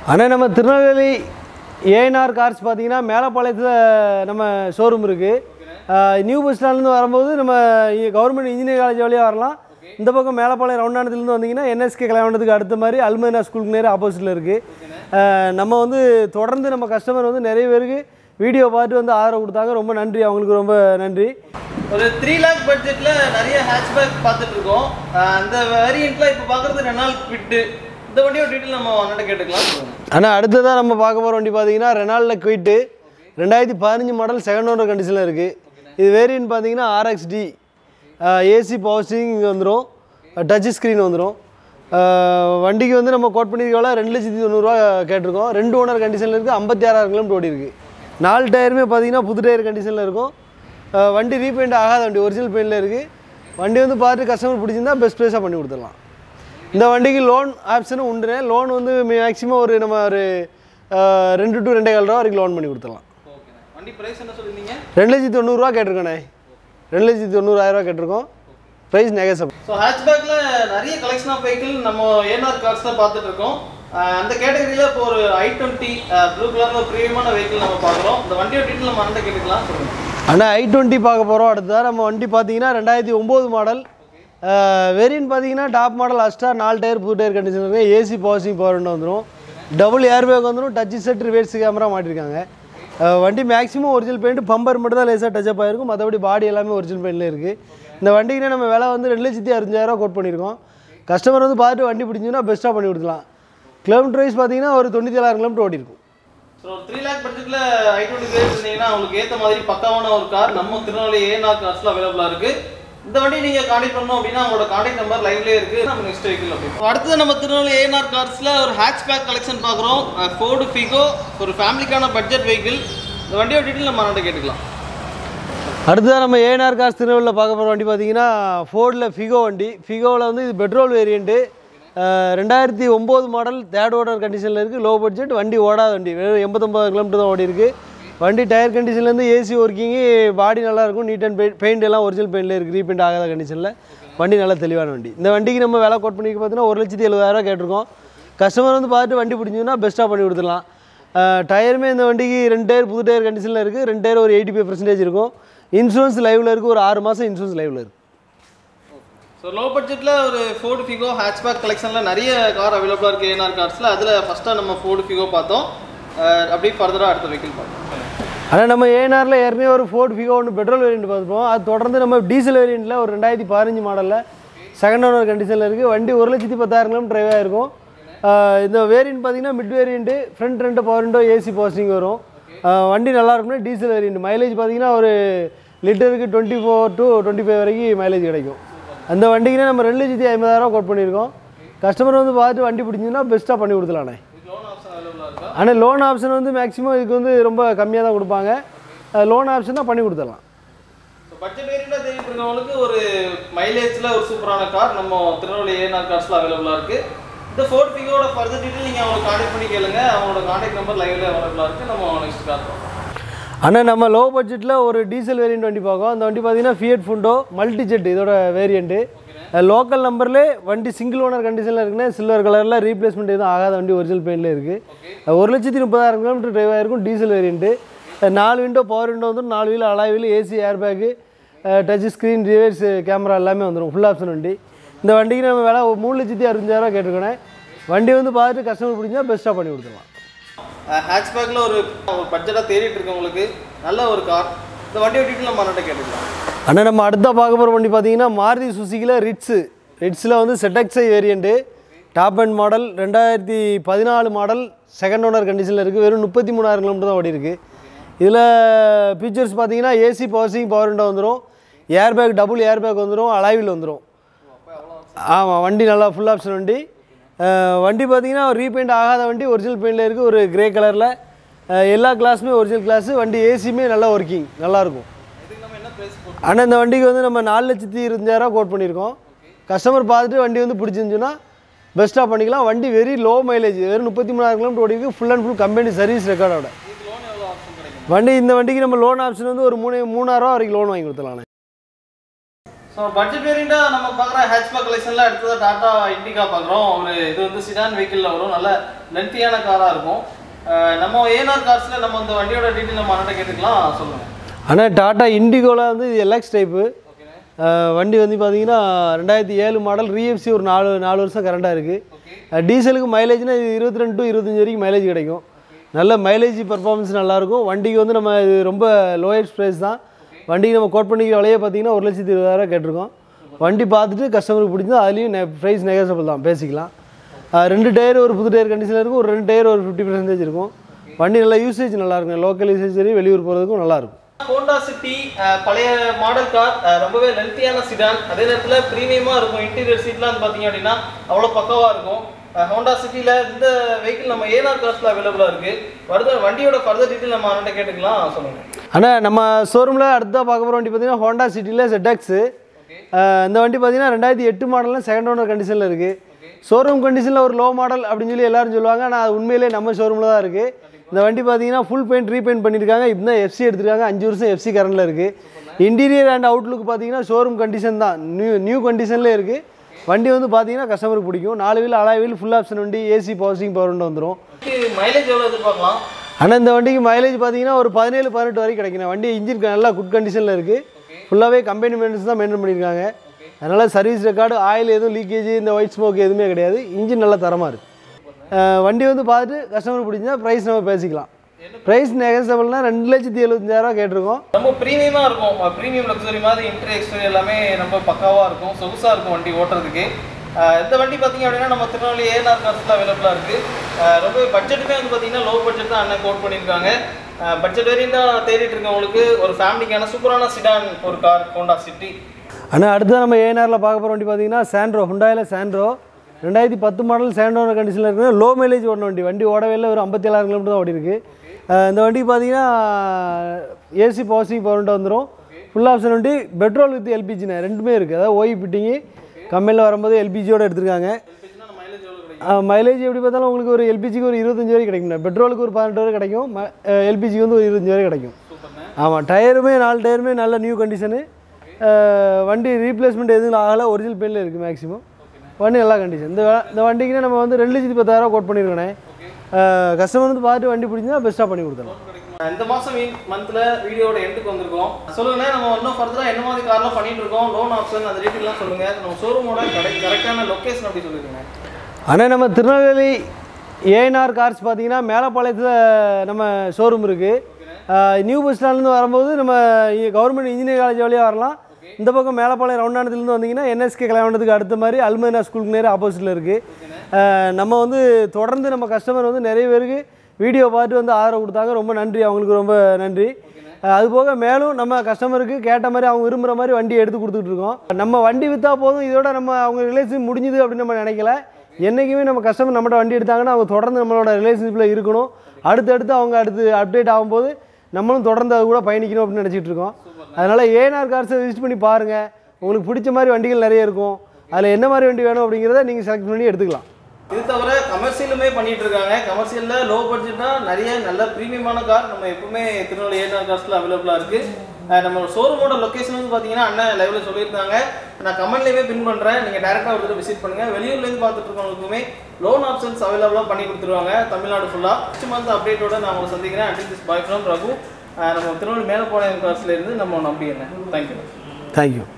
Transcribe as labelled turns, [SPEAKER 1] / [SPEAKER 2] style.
[SPEAKER 1] ஆனால் நம்ம Tirunelveli ANR cars பார்த்தீங்கன்னா மேலப்பாளையத்தில் நம்ம ஷோரூம் இருக்குது நியூ பஸ் ஸ்டாண்ட்லேருந்து வரும்போது நம்ம கவர்மெண்ட் இன்ஜினியரிங் காலேஜ் வழியாக வரலாம் இந்த பக்கம் மேலப்பாளையம் ரவுண்டானத்துலேருந்து வந்தீங்கன்னா என்எஸ்கே கல்யாணத்துக்கு அடுத்த மாதிரி அல்மேனா ஸ்கூலுக்கு நேரம் ஆப்போசிட்டில் இருக்குது நம்ம வந்து தொடர்ந்து நம்ம கஸ்டமர் வந்து நிறைய பேருக்கு வீடியோ பார்த்து வந்து ஆதரவு கொடுத்தாங்க ரொம்ப நன்றி அவங்களுக்கு ரொம்ப நன்றி
[SPEAKER 2] ஒரு த்ரீ லேக் பட்ஜெட்ல நிறைய ஹேட்ச்பேக் பார்த்துட்டு இருக்கோம் அஹ் அந்த வேரியண்ட்ல இப்போ பார்க்குறது ரெனால்ட் குவிட்டு இந்த வண்டியோட டீட்டெயில் நம்ம அண்ணன் கேட்டுக்கலாம்
[SPEAKER 1] ஆனால் அடுத்ததாக நம்ம பார்க்க போகிற வண்டி பார்த்தீங்கன்னா ரெனால்டில் குயிட்டு ரெண்டாயிரத்தி பதினஞ்சு மாடல் செகண்ட் ஓனர் கண்டிஷனில் இருக்குது இது வேரியன்ட் பார்த்தீங்கன்னா ஆர்எக்ஸ்டி ஏசி பவர் ஸ்டீரிங் இங்கே வந்துடும் டச் ஸ்க்ரீன் வந்துடும் வண்டிக்கு வந்து நம்ம கோட் பண்ணியிருக்கோம் ரெண்டு லட்சத்தி தொண்ணூறுரூவா கேட்டிருக்கோம் ரெண்டு ஓனர் கண்டிஷனில் இருக்குது ஐம்பத்தி ஆறாயிரம் கிலோமீட்டர் ஓடி இருக்குது நாலு டயருமே பார்த்தீங்கன்னா புது டயர் கண்டிஷனில் இருக்கும் அஹ் வண்டி ரீபெயிண்ட் ஆகாத வண்டி ஒரிஜினல் பெயிண்டில் இருக்குது வண்டி வந்து பார்த்து கஸ்டமர் பிடிச்சிருந்தா பெஸ்ட் ப்ரைஸாக பண்ணி கொடுத்துடலாம் இந்த வண்டிக்கு லோன் ஆப்ஷனும் உண்டுனே லோன் வந்து மேக்ஸிமம் ஒரு நம்ம ஒரு அஹ், ரெண்டு டு ரெண்டே கால் ரூபா வரைக்கும் லோன் பண்ணி கொடுத்துடலாம்
[SPEAKER 2] ஓகே வண்டி ப்ரைஸ் என்ன சொல்லியிருந்தீங்க
[SPEAKER 1] ரெண்டு லட்சத்தி தொண்ணூறுரூவா கேட்டிருக்கோண்ணே ரெண்டு லட்சத்தி தொண்ணூறாயிரரூவா கேட்டிருக்கோம் ப்ரைஸ் நெகசபிள்
[SPEAKER 2] ஸோ ஹேட்ச்பேக்ல நிறைய கலெக்ஷன் ஆஃப் வெஹிக்கிள் நம்ம ஏஎன்ஆர் கார்ஸ் தான் பார்த்துட்டு இருக்கோம் அஹ் அந்த கேட்டகரியில் இப்போ ஒரு ஐ டுவெண்ட்டி ப்ளூ கலர்ல ஒரு ப்ரீமியமான வெஹிக்கிள் நம்ம பார்க்குறோம் இந்த வண்டியோட டீட்டெயில் நம்ம அண்ணன் கேட்டுக்கலாம் சொல்லுங்க
[SPEAKER 1] ஆனால் ஐ டுவெண்ட்டி பார்க்க போகிறோம் அடுத்ததாக நம்ம வண்டி பார்த்தீங்கன்னா ரெண்டாயிரத்தி ஒம்பது மாடல் வேரியன்ட் பார்த்தீங்கன்னா டாப் மாடல் அஸ்டா நாலு டயர் புது டயர் கண்டிஷன் இருக்குது ஏசி பாசிங் பவர் விண்டோ வந்துடும் டபுள் ஏர்பேக் வந்துடும் டச் செட் ரிவேர்ஸ் கேமரா மாட்டிருக்காங்க அஹ் வண்டி மேக்ஸிமம் ஒரிஜினல் பெயிண்ட் பம்பர் மட்டும் தான் லேசாக டச்சப் ஆகிருக்கும் மற்றபடி பாடி எல்லாமே ஒரிஜினல் பெயிண்டில் இருக்குது இந்த வண்டிக்கு நம்ம விலை வந்து ரெண்டு லட்சத்தி அறுபஞ்சாயிரம் கோட் பண்ணியிருக்கோம் கஸ்டமர் வந்து பார்த்துட்டு வண்டி பிடிச்சிங்கன்னா பெஸ்ட்டாக பண்ணி கொடுக்கலாம் கிலோமீட்டர் வைஸ் பார்த்தீங்கன்னா ஒரு தொண்ணூற்றி ஏழாயிரம் கிலோமீட்டர் ஓடி இருக்கும்
[SPEAKER 2] ஸோ ஒரு த்ரீ லேக் பட்ஜெட்டில் ஐ டுவெண்ட்டி பேர் இருந்தீங்கன்னா உங்களுக்கு ஏற்ற மாதிரி பக்காவான ஒரு கார் நம்ம திருநெல்வேலி ஏஎன்ஆர் கார்ஸ்ல அவைலபிளாக இருக்கு இந்த வண்டி நீங்க கான்டாக்ட் பண்ணோம் அப்படின்னா அவங்களோட கான்டாக்ட் நம்பர் லைவ்லேயே இருக்கு நம்ம நெக்ஸ்ட் வெஹிக்கிள் அப்படி அடுத்தது நம்ம திருநெல்வேலி ஏஎன்ஆர் கார்ஸ்ல ஒரு ஹேட்ச்பேக் கலெக்ஷன் பார்க்குறோம் ஃபோர்டு ஃபிகோ ஒரு ஃபேமிலிக்கான பட்ஜெட் வெஹிக்கிள் இந்த வண்டியோட டீட்டெயில் நம்ம அண்ணன் கேட்டுக்கலாம்
[SPEAKER 1] அடுத்ததாக நம்ம ஏஎன்ஆர் கார்ஸ் திருநெல்வேலியில் பார்க்க போகிற வண்டி பார்த்தீங்கன்னா ஃபோர்டில் ஃபிகோ வண்டி ஃபிகோவில் வந்து இது பெட்ரோல் வேரியண்ட்டு ரெண்டாயிரத்தி ஒம்பது மாடல் தேர்ட் ஓனர் கண்டிஷனில் இருக்குது லோ பட்ஜெட் வண்டி ஓடாத வண்டி வெறும் எண்பத்தொம்பது கிலோமீட்டர் தான் ஓடி இருக்குது வண்டி டயர் கண்டிஷன்லேருந்து ஏசி ஒர்க்கிங்கு பாடி நல்லா இருக்கும் நீட் அண்ட் பெயிண்ட் பெயிண்ட் எல்லாம் ஒரிஜினல் பெயிண்டில் இருக்குது ரீபெயிண்ட் ஆகாத கண்டிஷனில் வண்டி நல்லா தெளிவான வண்டி இந்த வண்டிக்கு நம்ம விலை கோட் பண்ணி பார்த்தீங்கன்னா ஒரு லட்சத்தி எழுபதாயிரம் கேட்டிருக்கோம் கஸ்டமர் வந்து பார்த்துட்டு வண்டி பிடிச்சதுன்னா பெஸ்ட்டாக பண்ணி கொடுத்துடலாம் டயருமே இந்த வண்டிக்கு ரெண்டு டயர் புது டயர் கண்டிஷனில் இருக்குது ரெண்டு டயர் ஒரு எயிட்டி ஃபைவ் பர்சன்டேஜ் இருக்கும் இன்சூரன்ஸ் லைவில் இருக்குது ஒரு ஆறு மாதம் இன்சூரன்ஸ் லைவில் இருக்குது
[SPEAKER 2] ஸோ லோ பட்ஜெட்டில் ஒரு ஃபோர்டு ஃபிகோ ஹேட்ச்பேக் கலெக்ஷனில் நிறைய கார் அவைலபிளாக இருக்குது ஏஎன்ஆர் கார்ஸில் அதில் ஃபஸ்ட்டாக நம்ம ஃபோர்டு ஃபிகோ பார்த்தோம் அஹ் அப்படியே ஃபர்தராக அடுத்த வெஹிக்கிள் பார்த்தோம்
[SPEAKER 1] ஆனால் நம்ம ஏஎன்ஆரில் ஏற்கனவே ஒரு ஃபோர்ட் ஃபிகோ ஒன்று பெட்ரோல் வேரியண்ட் பார்த்துப்போம் அது தொடர்ந்து நம்ம டீசல் வேரியண்ட்டில் ஒரு ரெண்டாயிரத்தி பதினஞ்சு மாடலில் செகண்ட் ஓனர் கண்டிஷனில் இருக்குது வண்டி ஒரு லட்சத்தி பத்தாயிரம் கிலோமீட்டர் டிரைவ் ஆகிருக்கும் ஆஹ் இந்த வேரியண்ட் பார்த்தீங்கன்னா மிட் வேரியண்ட்டு ஃப்ரண்ட் ரெண்டு பவர் விண்டோ ஏசி போஸ்டிங் வரும் ஆஹ் வண்டி நல்லா இருக்கும்னா டீசல் வேரியண்ட் மைலேஜ் பார்த்தீங்கன்னா ஒரு லிட்டருக்கு twenty four to twenty five வரைக்கும் மைலேஜ் கிடைக்கும் அந்த வண்டிக்குனே நம்ம ரெண்டு லட்சத்தி ஐம்பதாயிரம் கோட் பண்ணியிருக்கோம் கஸ்டமர் வந்து பார்த்து வண்டி பிடிச்சதுன்னா பெஸ்ட்டாக பண்ணி கொடுத்துலாண்ணே
[SPEAKER 2] லோன் ஆப்ஷன் அவைலபிளாக இருக்கா
[SPEAKER 1] ஆனால் லோன் ஆப்ஷன் வந்து மேக்ஸிமம் இதுக்கு வந்து ரொம்ப கம்மியாக தான் கொடுப்பாங்க லோன் ஆப்ஷன் தான் பண்ணி கொடுத்துடலாம்
[SPEAKER 2] ஸோ பட்ஜெட் வேரியண்ட்டாக தேடிட்டு இருக்கவங்களுக்கு ஒரு மைலேஜில் ஒரு சூப்பரான கார் நம்ம திருநெல்வேலி ஏஎன்ஆர் கார்ஸில் அவைலபிளாக இருக்குது இந்த ஃபோர்ட் ஃபிகோட ஃபர்தர் டீட்டெயில் நீங்கள் அவங்களை கான்டாக்ட் பண்ணி கேளுங்க அவங்களோட கான்டாக்ட் நம்பர் லைவ்ல அவைலபிளாக இருக்குது நம்ம நெக்ஸ்ட் கார் பார்க்கலாம்
[SPEAKER 1] ஆனால் நம்ம லோ பட்ஜெட்டில் ஒரு டீசல் வேரியண்ட் வண்டி பார்க்கோம் அந்த வண்டி பார்த்தீங்கன்னா ஃபியட் ஃபுண்டோ மல்டி ஜெட் இதோட வேரியண்ட்டு லோக்கல் நம்பர்லேயே வண்டி சிங்கிள் ஓனர் கண்டிஷனில் இருக்குன்னா சில்வர் கலரில் ரீப்ளேஸ்மெண்ட் எதுவும் ஆகாத வண்டி ஒரிஜினல் பெயிண்டில் இருக்குது ஒரு லட்சத்தி முப்பதாயிரம் கிலோமீட்டர் டிரைவ் ஆயிருக்கும் டீசல் வேரியண்ட்டு நாலு விண்டோ பவர் விண்டோ வந்துடும் நாலு wheel alloy wheel AC airbag touch screen reverse camera எல்லாமே வந்துடும் ஃபுல் ஆப்ஷன் வண்டி இந்த வண்டிக்கு நம்ம விலை ஒரு மூணு லட்சத்தி அறுபஞ்சாயிரம் கேட்டிருக்கேன் வண்டி வந்து பார்த்துட்டு கஸ்டமர் பிடிச்சா பெஸ்ட்டாக பண்ணி கொடுத்துடலாம்
[SPEAKER 2] ஹேட்ச்பேக்கில் ஒரு ஒரு பட்ஜெட்டாக தேடிட்டு இருக்கவங்களுக்கு நல்ல ஒரு கார் இந்த வண்டியோட டீட்டெயில் நம்ம அண்ணன் கேட்டுக்கலாம்
[SPEAKER 1] அண்ணா நம்ம அடுத்த பார்க்க போகிற வண்டி பார்த்தீங்கன்னா மாருதி சுசுக்கியில் ரிட்ஸு ரிட்ஸில் வந்து செட்டக்ஸை வேரியண்ட்டு டாப் அண்ட் மாடல் ரெண்டாயிரத்தி பதினாலு மாடல் செகண்ட் ஓனர் கண்டிஷனில் இருக்குது வெறும் முப்பத்தி மூணாயிரம் கிலோமீட்டர் தான் ஓடி இருக்கு இதில் ஃபீச்சர்ஸ் பார்த்தீங்கன்னா ஏசி பவர்சிங் பவர் விண்டோ வந்துடும் airbag double airbag வந்துடும் அலாவில் வந்துடும் ஆமாம் வண்டி நல்லா ஃபுல் ஆப்ஷன் வண்டி அஹ் வண்டி பார்த்தீங்கன்னா ரீபெயிண்ட் ஆகாத வண்டி ஒரிஜினல் பெயிண்டில் இருக்குது ஒரு கிரே கலரில் எல்லா கிளாஸுமே ஒரிஜினல் கிளாஸு வண்டி ஏசியுமே நல்லா ஒர்க்கிங் நல்லாயிருக்கும்
[SPEAKER 2] இதுக்கு நம்ம என்ன ப்ரைஸ் போட்டு
[SPEAKER 1] ஆனால் இந்த வண்டிக்கு வந்து நம்ம நாலு லட்சத்தி இருபஞ்சாயிரம் கோட் பண்ணியிருக்கோம் கஸ்டமர் பார்த்துட்டு வண்டி வந்து பிடிச்சிருந்துச்சுன்னா பெஸ்ட்டாக பண்ணிக்கலாம் வண்டி வெரி லோ மைலேஜ் வெறும் முப்பத்தி மூணாயிரம் கிலோமீட்டர் ஓடிருக்கு full and full company service ரெக்கார்டோட
[SPEAKER 2] இதுக்கு லோன் எவ்வளோ ஆப்ஷன் கிடைக்கும்
[SPEAKER 1] வண்டி இந்த வண்டிக்கு நம்ம லோன் ஆப்ஷன் வந்து ஒரு மூணு மூணாயிரம் வரைக்கும் லோன் வாங்கி கொடுத்துலாண்ணே
[SPEAKER 2] ஸோ ஸோ பட்ஜெட் வேரியண்ட்டாக நம்ம பார்க்குற ஹேட்ச்பேக் கலெக்ஷனில் அடுத்தது டாடா இண்டிகா பார்க்குறோம் ஒரு இது வந்து சிடான் வெஹிக்கிளில் வரும் நல்ல லென்த்தியான காராக இருக்கும் அஹ் நம்ம ஏஎன்ஆர் கார்ஸில் நம்ம இந்த வண்டியோட டீட்டெயில் நம்ம அண்ணன் கேட்டுக்கலாம் சொல்லுங்கள்
[SPEAKER 1] ஆனால் டாட்டா இண்டிகோவில் வந்து இது எல்எக்ஸ் டைப்பு
[SPEAKER 2] ஓகேண்ணே
[SPEAKER 1] வண்டி வந்து பார்த்தீங்கன்னா ரெண்டாயிரத்தி ஏழு மாடல் ரீஎஃப்சி ஒரு நாலு நாலு வருஷம் கரண்டாக இருக்குது
[SPEAKER 2] ஓகே
[SPEAKER 1] டீசலுக்கு மைலேஜ்னா இது இருபத்தி ரெண்டு டு இருபத்தஞ்சி வரைக்கும் மைலேஜ் கிடைக்கும் நல்ல மைலேஜ் பர்ஃபார்மன்ஸ் நல்லாயிருக்கும் வண்டிக்கு வந்து நம்ம இது ரொம்ப லோயஸ்ட் ப்ரைஸ் தான் வண்டிக்கு நம்ம கோட் பண்ணிக்கிற விலையே பார்த்தீங்கன்னா ஒரு லட்சத்தி இருபதாயிரம் கேட்டிருக்கோம் வண்டி பார்த்துட்டு கஸ்டமருக்கு பிடிச்சா அதுலேயும் நெ ப்ரைஸ் நெகசபிள் தான் பேசிக்கலாம் அஹ் ரெண்டு டயர் ஒரு புது டயர் கண்டிஷனில் இருக்கும் ஒரு ரெண்டு டயர் ஒரு ஃபிஃப்டி பர்சன்டேஜ் இருக்கும் வண்டி நல்லா யூசேஜ் நல்லா இருக்கும் லோக்கல் யூசேஜ் சரி வெளியூர் போகிறதுக்கும் நல்லாயிருக்கும்
[SPEAKER 2] ஹோண்டா சிட்டி பழைய மாடல் கார் ரொம்பவே லென்த்தியான சிடான் அதே நேரத்தில் ப்ரீமியமாக இருக்கும் இன்டீரியர் சீட்லாம் வந்து பார்த்தீங்க அப்படின்னா அவ்வளோ பக்கவாக இருக்கும் ஹோண்டா சிட்டியில் இந்த வெஹிக்கிள் நம்ம ஏஆர் கார்ஸில் அவைலபிளாக இருக்குது வருது வண்டியோட ஃபர்தர் டீட்டெயில் நம்ம அவன்கிட்ட கேட்டுக்கலாம் சொல்லுங்கள்
[SPEAKER 1] ஆனால் நம்ம ஷோரூமில் அடுத்ததாக பார்க்க போகிற வண்டி பார்த்தீங்கன்னா ஹோண்டா சிட்டியில் ZX
[SPEAKER 2] ஓகே
[SPEAKER 1] இந்த வண்டி பார்த்தீங்கன்னா ரெண்டாயிரத்தி எட்டு மாடலில் செகண்ட் ஓனர் கண்டிஷனில் இருக்குது ஷோரூம் கண்டிஷனில் ஒரு லோ மாடல் அப்படின்னு சொல்லி எல்லாரும் சொல்லுவாங்க ஆனால் அது உண்மையிலே நம்ம ஷோரூமில் தான் இருக்குது இந்த வண்டி பார்த்தீங்கன்னா ஃபுல் பெயிண்ட் ரீபெயிண்ட் பண்ணியிருக்காங்க இப்போ தான் எஃப்சி எடுத்திருக்காங்க அஞ்சு வருஷம் எஃப்சி கரண்டில் இருக்குது இன்டீரியர் அண்ட் அவுட்லுக் பார்த்தீங்கன்னா ஷோரூம் கண்டிஷன் தான் நியூ நியூ கண்டிஷனில் இருக்குது வண்டி வந்து பார்த்தீங்கன்னா கஸ்டமருக்கு பிடிக்கும் நாலு wheel alloy wheel full option வண்டி ஏசி பவர்சிங் பவர் விண்டோ வந்துடும்
[SPEAKER 2] மைலேஜ் எவ்வளோ எதிர்பார்க்கலாம்
[SPEAKER 1] ஆனால் இந்த வண்டிக்கு மைலேஜ் பார்த்தீங்கன்னா ஒரு பதினேழு பதினெட்டு வரைக்கும் கிடைக்கும் வண்டி இன்ஜின் நல்லா குட் கண்டிஷனில் இருக்குது ஃபுல்லாகவே கம்பெனி மெயின்டெனன்ஸ் தான் மெயின்டைன் பண்ணியிருக்காங்க அதனால் சர்வீஸ் ரெக்கார்டு ஆயில் எதுவும் லீக்கேஜ் இந்த ஒயிட் ஸ்மோக் எதுவுமே கிடையாது இன்ஜின் நல்லா தரமாக இருக்குது வண்டி வந்து பார்த்துட்டு கஸ்டமர் பிடிச்சா ப்ரைஸ் நம்ம பேசிக்கலாம் ப்ரைஸ் நெகசபிள்னா ரெண்டு லட்சத்தி எழுபத்தஞ்சாயிரம் கேட்டிருக்கோம்
[SPEAKER 2] ரொம்ப ப்ரீமியமாக இருக்கும் ப்ரீமியம் லக்ஸரி மாதிரி இன்டர் எக்ஸ்டர் எல்லாமே ரொம்ப பக்காவாக இருக்கும் சொகுசாக இருக்கும் வண்டி ஓட்டுறதுக்கு அஹ் இந்த வண்டி பார்த்தீங்க அப்படின்னா நம்ம திருநெல்வேலி ஏஎன்ஆர் கார்ஸில் அவைலபிளாக இருக்குது ரொம்ப பட்ஜெட்டுமே வந்து பார்த்தீங்கன்னா லோ பட்ஜெட் தான் அண்ணன் கோட் பண்ணியிருக்காங்க பட்ஜெட் வேரியண்டாக தேடிட்டு இருக்கவங்களுக்கு ஒரு ஃபேமிலிக்கான சூப்பரான சிடான் ஒரு கார் ஹோண்டா சிட்டி
[SPEAKER 1] ஆனால் அடுத்து நம்ம ஏஎன்ஆரில் பார்க்க போகிற வண்டி பார்த்தீங்கன்னா சாண்ட்ரோ ஹுண்டாயில் சாண்ட்ரோ ரெண்டாயிரத்தி பத்து மாடல் சாண்டோன கண்டிஷனில் இருக்குது லோ மைலேஜ் ஓடின வண்டி வண்டி ஓடவே இல்லை ஒரு ஐம்பத்தி ஏழாயிரம் கிலோமீட்டர் தான் ஓடி இருக்கு அஹ் இந்த வண்டி பார்த்தீங்கன்னா ஏசி பவர்சிங் பவர் வந்துடும் ஃபுல் ஆப்ஷன் வண்டி பெட்ரோல் வித் எல்பிஜிண்ணே ரெண்டுமே இருக்குது அதாவது ஓய் ஃபிட்டிங்கு கம்பெனியில் வரும்போது எல்பிஜியோட எடுத்திருக்காங்க
[SPEAKER 2] எல்பிஜினா மைலேஜ் எவ்வளோ கிடைக்கும்
[SPEAKER 1] மைலேஜ் எப்படி பார்த்தாலும் உங்களுக்கு ஒரு எல்பிஜிக்கு ஒரு இருபத்தஞ்சு வரை கிடைக்கும் பெட்ரோலுக்கு ஒரு பதினெட்டு வரை கிடைக்கும் எல்பிஜிக்கு வந்து ஒரு இருபத்தஞ்சு வரை கிடைக்கும்
[SPEAKER 2] சூப்பர்ண்ணே
[SPEAKER 1] ஆமாம் டயருமே நாலு டயருமே நல்ல நியூ கண்டிஷனு வண்டி ரீப்ளேஸ்மெண்ட் எதுவும் ஆகலை ஒரிஜினல் பெயினில் இருக்குது மேக்ஸிமம் வண்டி நல்லா கண்டிஷன் இந்த வ- இந்த வண்டிக்குன்னு நம்ம வந்து ரெண்டு லட்சத்தி பத்தாயிரம் கோட் பண்ணியிருக்கோனே கஸ்டமர் வந்து பார்த்து வண்டி பிடிச்சிருந்தா பெஸ்ட்டாக பண்ணி கொடுத்துடலாம்
[SPEAKER 2] கிடைக்குமா? இந்த மாசம் மந்த்ல வீடியோட எண்டுக்கு வந்திருக்கோம் சொல்லுங்க நம்ம இன்னும் ஃபர்தரா என்ன மாதிரி கார்லாம் பண்ணிட்டு இருக்கோம் லோன் ஆப்ஷன் அந்த டீட்டெயிலாம் சொல்லுங்க நம்ம ஷோரூமோட கரெக்டான லொகேஷன் அப்படி சொல்லிருங்க
[SPEAKER 1] ஆனால் நம்ம திருநெல்வேலி ஏஎன்ஆர் கார்ஸ் பார்த்தீங்கன்னா மேலப்பாளையத்தில் நம்ம ஷோரூம் இருக்குது நியூ பஸ் ஸ்டாண்ட்லேருந்து வரும்போது நம்ம கவர்மெண்ட் இன்ஜினியரிங் காலேஜ் வழியாக வரலாம் இந்த பக்கம் மேலப்பாளையம் ரவுண்டானத்துலேருந்து வந்தீங்கன்னா என்எஸ்கே கல்யாணத்துக்கு அடுத்த மாதிரி அல்மேனா ஸ்கூலுக்கு நேரம் ஆப்போசிட்டில் இருக்குது நம்ம வந்து தொடர்ந்து நம்ம கஸ்டமர் வந்து நிறைய பேருக்கு வீடியோ பார்த்து வந்து ஆதரவு கொடுத்தாங்க ரொம்ப நன்றி அவங்களுக்கு ரொம்ப நன்றி அஹ் அது போக மேலும் நம்ம கஸ்டமருக்கு கேட்ட மாதிரி அவங்க விரும்புகிற மாதிரி வண்டி எடுத்து கொடுத்துட்டு இருக்கோம் நம்ம வண்டி விற்றா போதும் இதோட நம்ம அவங்க ரிலேஷன் முடிஞ்சுது அப்படின்னு நம்ம நினைக்கல என்றைக்குமே நம்ம கஸ்டமர் நம்மகிட்ட வண்டி எடுத்தாங்கன்னா அவங்க தொடர்ந்து நம்மளோட ரிலேஷன்ஷிப்பில் இருக்கணும் அடுத்தடுத்து அவங்க அடுத்து அப்டேட் ஆகும்போது நம்மளும் தொடர்ந்து அது கூட பயணிக்கணும் அப்படின்னு நினச்சிட்டு இருக்கோம் அதனால் ஏஎன்ஆர் கார்ஸை விசிட் பண்ணி பாருங்கள் உங்களுக்கு பிடிச்ச மாதிரி வண்டிகள் நிறைய இருக்கும் அதில் என்ன மாதிரி வண்டி வேணும் அப்படிங்கிறத நீங்கள் செலக்ட் பண்ணி எடுத்துக்கலாம்
[SPEAKER 2] இது தவிர கமர்ஷியலுமே பண்ணிட்டு இருக்காங்க கமர்ஷியல்ல லோ பட்ஜெட்னா நிறைய நல்ல ப்ரீமியமான கார் நம்ம எப்பவுமே திருநெல்வேலி ஏஆர் கார்ஸ்ல அவைலபிளா இருக்கு அஹ் நம்ம ஷோரூமோட லொகேஷன் வந்து பாத்தீங்கன்னா அண்ணன் லைவ்ல சொல்லியிருந்தாங்க நான் கமெண்ட்லயே பின் பண்றேன் நீங்க டேரக்டா ஒரு தடவை விசிட் பண்ணுங்க வெளியூர்ல இருந்து பார்த்துட்டு இருக்கவங்களுக்குமே லோன் ஆப்ஷன்ஸ் அவைலபிளா பண்ணி கொடுத்துருவாங்க தமிழ்நாடு ஃபுல்லா நெக்ஸ்ட் மந்த் அப்டேட்டோட நான் உங்களை சந்திக்கிறேன் until this bye from Raghu ah நம்ம திருநெல்வேலி மேலப்பாளையம் கார்ஸ்ல இருந்து நம்ம நம்பி என்ன தேங்க்யூ
[SPEAKER 1] தேங்க்யூ